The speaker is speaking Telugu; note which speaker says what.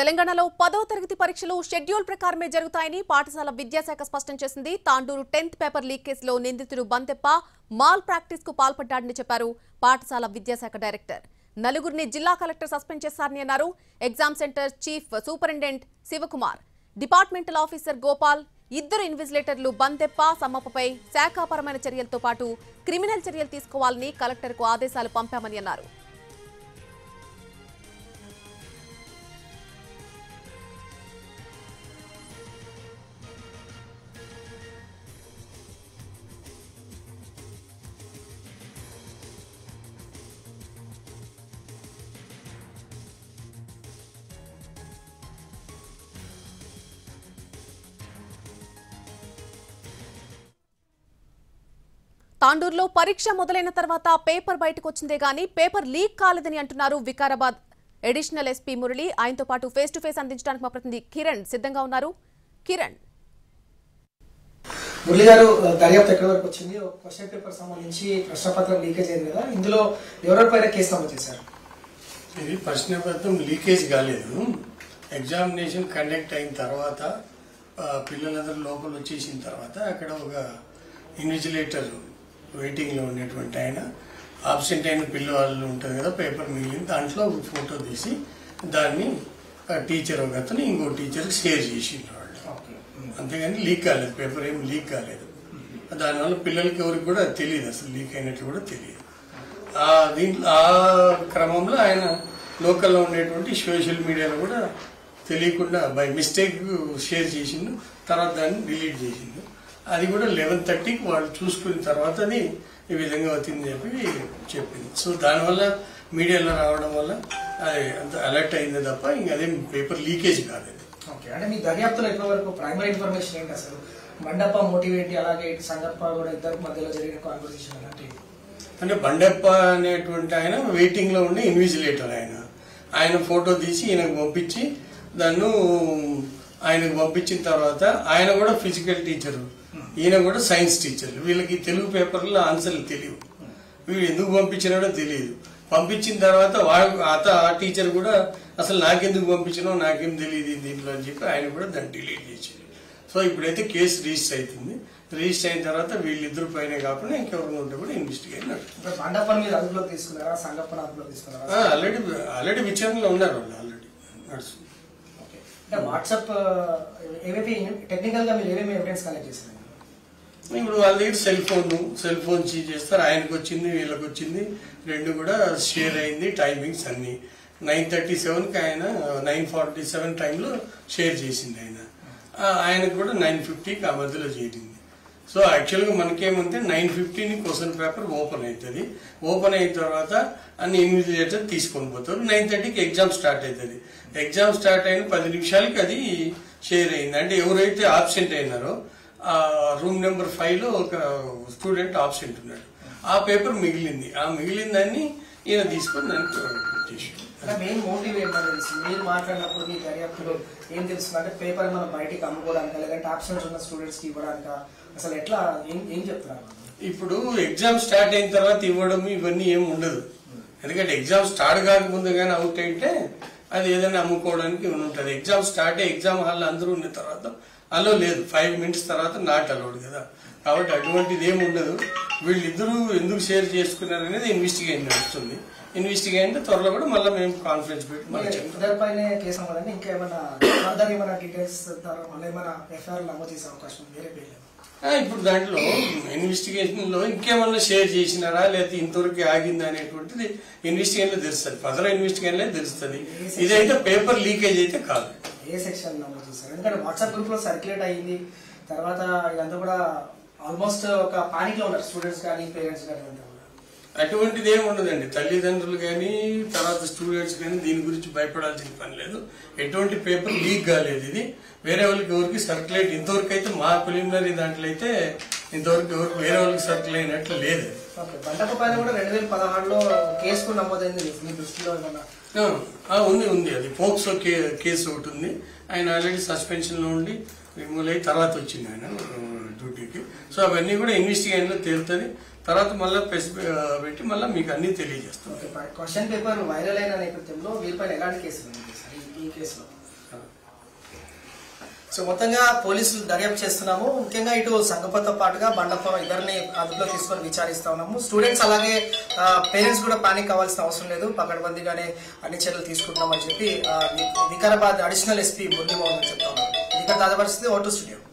Speaker 1: తెలంగాణలో పదో తరగతి పరీక్షలు షెడ్యూల్ ప్రకారమే జరుగుతాయని పాఠశాల విద్యాశాఖ స్పష్టం చేసింది తాండూరు టెన్త్ పేపర్ లీక్ కేసులో నిందితుడు బంతెప్ప మాల్ ప్రాక్టీస్ కు పాల్పడ్డాడని చెప్పారు పాఠశాల విద్యాశాఖ డైరెక్టర్ నలుగురిని జిల్లా కలెక్టర్ సస్పెండ్ చేశారని అన్నారు exam centre chief superintendent Shivakumar departmental officer Gopal ఇద్దరు ఇన్విజిలేటర్లు బంతెప్ప సమ్మపపై శాఖాపరమైన చర్యలతో పాటు క్రిమినల్ చర్యలు తీసుకోవాలని కలెక్టర్కు ఆదేశాలు పంపామని అన్నారు తాండూరులో పరీక్ష మొదలైన తర్వాత పేపర్ బయటకు వచ్చిందే గానీ పేపర్ లీక్ కాలేదని అంటున్నారు వికారాబాద్ అడిషనల్ ఎస్పీ మురళి ఆయనతో పాటు ఫేస్ టు ఫేస్ అందించడానికి మా ప్రతినిధి కిరణ్ సిద్ధంగా ఉన్నారు కిరణ్
Speaker 2: మురళి గారు దర్యాప్తు ఎక్కడి వరకు వచ్చింది ఒక క్వశ్చన్ పేపర్ సంబంధించి ప్రశ్నపత్రం లీకేజ్ అయింది కదా ఇందులో ఎవరెవరిపైన కేసు నమోదు చేశారు
Speaker 3: ఇది ప్రశ్నపత్రం లీకేజ్ కాలేదు ఎగ్జామినేషన్ కండక్ట్ అయిన తర్వాత ఆ, పిల్లలందరూ లోపల వచ్చేసిన తర్వాత అక్కడ ఒక ఇన్విజిలేటర్ వెయిటింగ్లో ఉండేటువంటి ఆయన ఆబ్సెంట్ అయిన పిల్లవాళ్ళు ఉంటుంది కదా పేపర్ మిగిలింది దాంట్లో ఒక ఫోటో తీసి దాన్ని ఆ టీచర్ ఒక అతను ఇంకో టీచర్కి షేర్ చేసిండ్రు వాళ్ళు అంతేగాని లీక్ కాలేదు పేపర్ ఏం లీక్ కాలేదు దానివల్ల పిల్లలకి ఎవరికి కూడా తెలియదు అసలు లీక్ అయినట్లు కూడా తెలియదు ఆ దీంట్లో ఆ క్రమంలో ఆయన లోకల్లో ఉండేటువంటి సోషల్ మీడియాలో కూడా తెలియకుండా బై మిస్టేక్ షేర్ చేసిండు తర్వాత దాన్ని డిలీట్ చేసిండు అది కూడా లెవెన్ థర్టీకి వాళ్ళు చూసుకున్న తర్వాత అది ఈ విధంగా అవుతుందని చెప్పి చెప్పింది సో దానివల్ల మీడియాలో రావడం వల్ల అది అంత అలర్ట్ అయింది తప్ప ఇంకా అదేం పేపర్ లీకేజ్ కాదు అది
Speaker 2: ఓకే అంటే మీ దర్యాప్తులో ఎప్పటి వరకు ప్రైమరీ ఇన్ఫర్మేషన్ ఏంటి అసలు మండప మోటివ్ ఏంటి అలాగే ఇటు సంగప్ప కూడా ఇద్దరు మధ్యలో జరిగిన కాన్వర్సేషన్ అలాంటివి
Speaker 3: అంటే బండప్ప అనేటువంటి ఆయన వెయిటింగ్ లో ఉండే ఇన్విజిలేటర్ ఆయన ఆయన ఫోటో తీసి ఈయనకు పంపించి దాన్ని ఆయనకు పంపించిన తర్వాత ఆయన కూడా ఫిజికల్ టీచర్ ఈయన కూడా సైన్స్ టీచర్ వీళ్ళకి తెలుగు పేపర్లో ఆన్సర్లు తెలియవు వీడు ఎందుకు పంపించినాడో తెలియదు పంపించిన తర్వాత వాడు అత ఆ టీచర్ కూడా అసలు నాకెందుకు పంపించినో నాకేం తెలియదు దీంట్లో అని చెప్పి ఆయన కూడా దాన్ని డిలీట్ చేసింది సో ఇప్పుడైతే కేసు రిజిస్టర్ అవుతుంది రిజిస్టర్ అయిన తర్వాత వీళ్ళిద్దరు పైన కాకుండా ఇంకెవరు ఉంటే కూడా ఇన్వెస్టిగేట్ నడుస్తుంది
Speaker 2: ఇప్పుడు మండపం మీద అదుపులోకి తీసుకున్నారా సంగప్పని అదుపులోకి తీసుకున్నారా
Speaker 3: ఆల్రెడీ ఆల్రెడీ విచారణలో ఉన్నారు వాళ్ళు ఆల్రెడీ నడుస్తుంది
Speaker 2: ఓకే అంటే వాట్సాప్ ఏవేవి టెక్నికల్ గా మీరు ఏమేమి ఎవిడెన్స్ కలెక్ట్ చేశారు
Speaker 3: ఇప్పుడు వాళ్ళ దగ్గర cell phone cell phone seize చేస్తారు ఆయనకు వచ్చింది వీళ్ళకి వచ్చింది రెండు కూడా షేర్ అయింది టైమింగ్స్ అన్ని నైన్ థర్టీ సెవెన్కి ఆయన నైన్ ఫార్టీ సెవెన్ టైంలో షేర్ చేసింది ఆయన ఆ, ఆయనకు కూడా నైన్ ఫిఫ్టీకి ఆ మధ్యలో చేరింది సో యాక్చువల్గా మనకేమంటే నైన్ ఫిఫ్టీని క్వశ్చన్ పేపర్ ఓపెన్ అవుతుంది ఓపెన్ అయిన తర్వాత అన్ని ఇన్విజిలేటర్ తీసుకొని పోతారు నైన్ థర్టీకి ఎగ్జామ్ స్టార్ట్ అవుతుంది ఎగ్జామ్ స్టార్ట్ అయిన పది నిమిషాలకి అది షేర్ అయింది అంటే ఎవరైతే ఆబ్సెంట్ అయినారో ఆ రూమ్ నెంబర్ ఫైవ్ లో ఒక స్టూడెంట్ ఆబ్సెంట్ ఉన్నాడు ఆ పేపర్ మిగిలింది ఆ మిగిలిన దాన్ని ఈయన తీసుకొని దానికి చేసాడు
Speaker 2: అంటే మెయిన్ మోటివ్ ఏంటని తెలుసు మీరు మాట్లాడినప్పుడు మీ దర్యాప్తులో ఏం తెలుస్తుంది అంటే పేపర్ మనం బయటికి అమ్ముకోవడానికి లేదంటే ఆప్షన్స్ ఉన్న స్టూడెంట్స్ కి ఇవ్వడానిక అసలు ఎట్లా ఏం ఏం చెప్తున్నారు
Speaker 3: ఇప్పుడు ఎగ్జామ్ స్టార్ట్ అయిన తర్వాత ఇవ్వడం ఇవన్నీ ఏం ఉండదు ఎందుకంటే ఎగ్జామ్ స్టార్ట్ కాకముందు కానీ అవుట్ అయితే అది ఏదైనా అమ్ముకోవడానికి ఉంటుంది ఎగ్జామ్ స్టార్ట్ అయ్యి ఎగ్జామ్ హాల్ అందరూ ఉన్న తర్వాత అలో లేదు ఫైవ్ మినిట్స్ తర్వాత నాట్ అలౌడ్ కదా కాబట్టి అటువంటిది ఏమి ఉండదు వీళ్ళిద్దరూ ఎందుకు షేర్ చేసుకున్నారు అనేది ఇన్వెస్టిగేషన్ నడుస్తుంది ఇన్వెస్టిగేషన్ త్వరలో కూడా మళ్ళీ మేము కాన్ఫరెన్స్ పెట్టి మళ్ళీ చెప్తాం
Speaker 2: ఇద్దరిపైనే కేసు అవ్వదండి ఇంకా ఏమైనా ఫర్దర్ ఏమైనా డీటెయిల్స్ ద్వారా మళ్ళీ ఏమైనా ఎఫ్ఐఆర్ నమోదు చేసే అవకాశం ఉంది వేరే పేర్లు
Speaker 3: ఆ, ఇప్పుడు దాంట్లో ఇన్వెస్టిగేషన్ లో ఇంకేమన్నా షేర్ చేసినారా లేకపోతే ఇంతవరకు ఆగిందా అనేటువంటిది ఇన్వెస్టిగేషన్ లో తెలుస్తుంది ఫర్దర్ ఇన్వెస్టిగేషన్ లో తెలుస్తుంది ఇదైతే పేపర్ లీకేజ్ అయితే కాదు
Speaker 2: ఏ సెక్షన్ నమోదు చేశారు ఎందుకంటే వాట్సాప్ గ్రూప్ లో సర్క్యులేట్ అయ్యింది తర్వాత ఇదంతా కూడా ఆల్మోస్ట్ ఒక పానిక్ లో ఉన్నారు స్టూడెంట్స్ కానీ పేరెంట్స్ కానీ అంతా కూడా
Speaker 3: అటువంటిది ఏమి ఉండదండి తల్లిదండ్రులు కానీ తర్వాత స్టూడెంట్స్ కానీ దీని గురించి భయపడాల్సిన పని లేదు ఎటువంటి పేపర్ లీక్ కాలేదు ఇది వేరే వాళ్ళకి ఎవరికి సర్క్యులేట్ ఇంతవరకు అయితే మా ప్రిలిమినరీ దాంట్లో అయితే ఇంతవరకు ఎవరికి వేరే వాళ్ళకి సర్క్యుల్ అయినట్లు లేదు
Speaker 2: ఓకే బండప పైన కూడా రెండు వేల పదహారులో కేసు కూడా నమోదైంది మీ దృష్టిలో ఏమన్నా
Speaker 3: ఆ, ఆ, ఉంది ఉంది అది పోక్సో కే కేసు ఒకటి ఉంది ఆయన ఆల్రెడీ సస్పెన్షన్ లో ఉండి రిమూవ్ అయ్యి తర్వాత వచ్చింది ఆయన ఆ, డ్యూటీకి సో అవన్నీ కూడా ఇన్వెస్టిగేషన్ లో తేలుతుంది తర్వాత మళ్ళీ ప్రెస్ పెట్టి మళ్ళీ మీకు అన్ని తెలియజేస్తాం
Speaker 2: ఓకే క్వశ్చన్ పేపర్ వైరల్ అయిన నేపథ్యంలో వీరిపైన ఎలాంటి కేసులు నమోదు చేశారు ఈ- ఈ కేసులో సో మొత్తంగా పోలీసులు దర్యాప్తు చేస్తున్నాము ముఖ్యంగా ఇటు సంగపంతో పాటుగా బండప్ప ఇద్దరిని అదుపులో తీసుకొని విచారిస్తా ఉన్నాము స్టూడెంట్స్ అలాగే పేరెంట్స్ కూడా పానిక్ అవ్వాల్సిన అవసరం లేదు పకడ్బందీగానే అన్ని చర్యలు తీసుకుంటున్నామని చెప్పి ఆ, వి- వికారాబాద్ అడిషనల్ ఎస్పీ మురళీమోహన్ చెప్తా ఉన్నారు ఇక్కడ తాజా పరిస్థితి ఓటు స్టూడియో